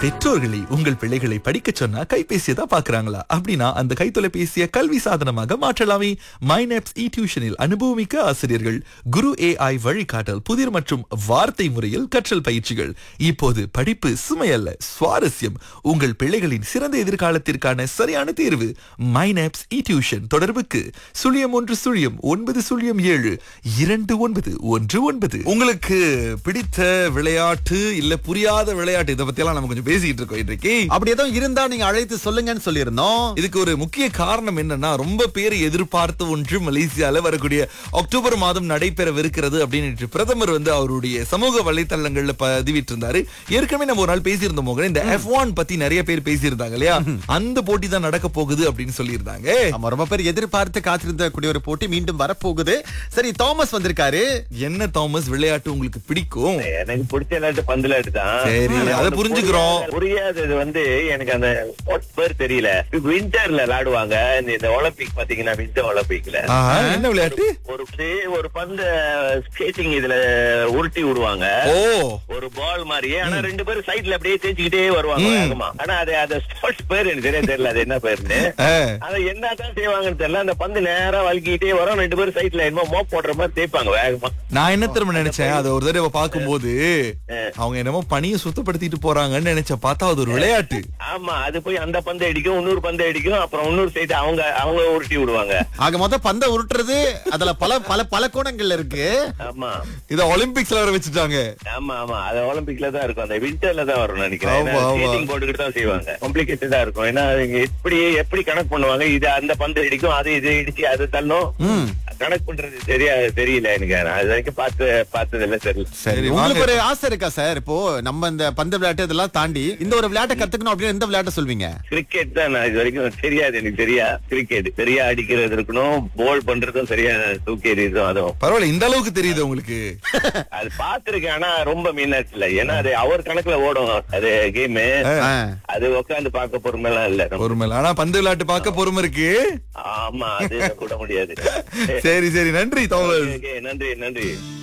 பெற்றோர்களை உங்கள் பிள்ளைகளை படிக்க சொன்னா கைபேசியை தான் பாக்குறாங்களா அப்படின்னா அந்த கைத்தொலைபேசியை கல்வி சாதனமாக மாற்றலாமே மைனப்ஸ் இ டியூஷனில் அனுபவமிக்க ஆசிரியர்கள் குரு ஏஐ வழிகாட்டல் புதிர் மற்றும் வார்த்தை முறையில் கற்றல் பயிற்சிகள் இப்போது படிப்பு சுமையல்ல சுவாரஸ்யம் உங்கள் பிள்ளைகளின் சிறந்த எதிர்காலத்திற்கான சரியான தேர்வு மைனப்ஸ் இ டியூஷன் தொடர்புக்கு சுழியம் ஒன்று சுழியம் ஒன்பது சுழியம் ஏழு இரண்டு ஒன்பது ஒன்று ஒன்பது உங்களுக்கு பிடித்த விளையாட்டு இல்ல புரியாத விளையாட்டு இதை பத்தி எல்லாம் நம்ம கொஞ்சம் பேசிக்கிட்டு இருக்கோம் இன்றைக்கு அப்படி எதுவும் இருந்தா நீங்க அழைத்து சொல்லுங்கன்னு சொல்லியிருந்தோம் இதுக்கு ஒரு முக்கிய காரணம் என்னன்னா ரொம்ப பேர் எதிர்பார்த்த ஒன்று மலேசியால வரக்கூடிய அக்டோபர் மாதம் நடைபெறவிருக்கிறது அப்படின்னு பிரதமர் வந்து அவருடைய சமூக வலைத்தளங்கள்ல பதிவிட்டிருந்தாரு ஏற்கனவே நம்ம ஒரு நாள் பேசியிருந்தோம் மோகன் இந்த எஃப் ஒன் பத்தி நிறைய பேர் பேசியிருந்தாங்க இல்லையா அந்த போட்டி தான் நடக்க போகுது அப்படின்னு சொல்லியிருந்தாங்க ஆமா ரொம்ப பேர் எதிர்பார்த்து காத்திருந்த கூடிய ஒரு போட்டி மீண்டும் வரப்போகுது சரி தாமஸ் வந்திருக்காரு என்ன தாமஸ் விளையாட்டு உங்களுக்கு பிடிக்கும் எனக்கு பிடிச்ச விளையாட்டு பந்து விளையாட்டு தான் சரி, ஆனா அதை அந்த புரிஞ்சுக்கிறோம். புரியாத- புரியாதது வந்து எனக்கு அந்த ஸ்போர்ட்ஸ் பேர் தெரியல விண்டர்ல விளையாடுவாங்க இந்த இந்த ஒலிம்பிக் பாத்தீங்கன்னா விண்டர் ஒலிம்பிக்ல ஆஹா, என்ன விளையாட்டு ஒரு பந்து- ஒரு பந்து ஸ்கேட்டிங் இதுல உருட்டி விடுவாங்க ஓ ஒரு பால் மாதிரியே ஆனா ரெண்டு பேரும் சைடுல அப்படியே தேய்ச்சிக்கிட்டே வருவாங்க வேகமா ஆனா அது அந்த ஸ்போர்ட்ஸ் பேர் எனக்கு தெரிய தெரியல அது என்ன பேருன்னு ஆ. அதை என்னதான் செய்வாங்கன்னு தெரியல அந்த பந்து நேரா வலிக்கிட்டே வரும் ரெண்டு பேரும் சைட்ல என்னமோ மோப் போடுற மாதிரி தேய்ப்பாங்க வேகமா நான் என்ன திரும்ப நினைச்சேன் அதை ஒரு தடவை பார்க்கும்போது அவங்க என்னமோ பணியை சுத்தப்படுத்திட்டு போறாங்கன்னு நினைச்சேன் பார்த்தா அது ஒரு விளையாட்டு ஆமா அது போய் அந்த பந்தை அடிக்கும் இன்னொரு பந்தை அடிக்கும் அப்புறம் இன்னொரு சைடு அவங்க அவங்க உருட்டி விடுவாங்க ஆக மொத்தம் பந்த உருட்டுறது அதுல பல பல பல கோணங்கள் இருக்கு ஆமா இத ஒலிம்பிக்ஸ்ல வர வச்சுட்டாங்க ஆமா ஆமா அது ஒலிம்பிக்ல தான் இருக்கும் அந்த விண்டர்ல தான் வரும் நினைக்கிறேன் ஆமா, ஆமா. ஸ்கேட்டிங் போட்டுக்கிட்டு தான் செய்வாங்க காம்ப்ளிகேட்டடா இருக்கும் ஏன்னா இங்க எப்படி எப்படி கணக்கு பண்ணுவாங்க இது அந்த பந்து அடிக்கும் அது இது இடிச்சு அது தள்ளும் கணக்கு பண்றது தெரியா தெரியல எனக்கு நான் அது வரைக்கும் பார்த்து பார்த்தது இல்ல தெரியல சரி உங்களுக்கு வாங்க ஒரு ஆசை இருக்கா சார் இப்போ நம்ம இந்த பந்து விளையாட்டு இதெல்லாம் தாண்டி இந்த ஒரு விளையாட்டை கத்துக்கணும் அப்படின்னு எந்த விளையாட்டை சொல்வீங்க கிரிக்கெட் தான் நான் இது வரைக்கும் தெரியாது எனக்கு தெரியா கிரிக்கெட் சரியா அடிக்கிறது இருக்கணும் போல் பண்றதும் சரியா தூக்கி எறியதும் அதுவும் பரவாயில்ல இந்த அளவுக்கு தெரியுது உங்களுக்கு அது பாத்திருக்கேன் ஆனா ரொம்ப மீனாச்சு இல்ல ஏன்னா அது அவர் கணக்குல ஓடும் அது கேம் ஆ. அது உட்காந்து பார்க்க பொறுமைலாம் இல்ல நம்ம. பொறுமை இல்ல. ஆனா பந்து விளையாட்டு பார்க்க பொறுமை இருக்கு ஆமா அது கூட முடியாது சரி சரி நன்றி தாமஸ் Okay, நன்றி நன்றி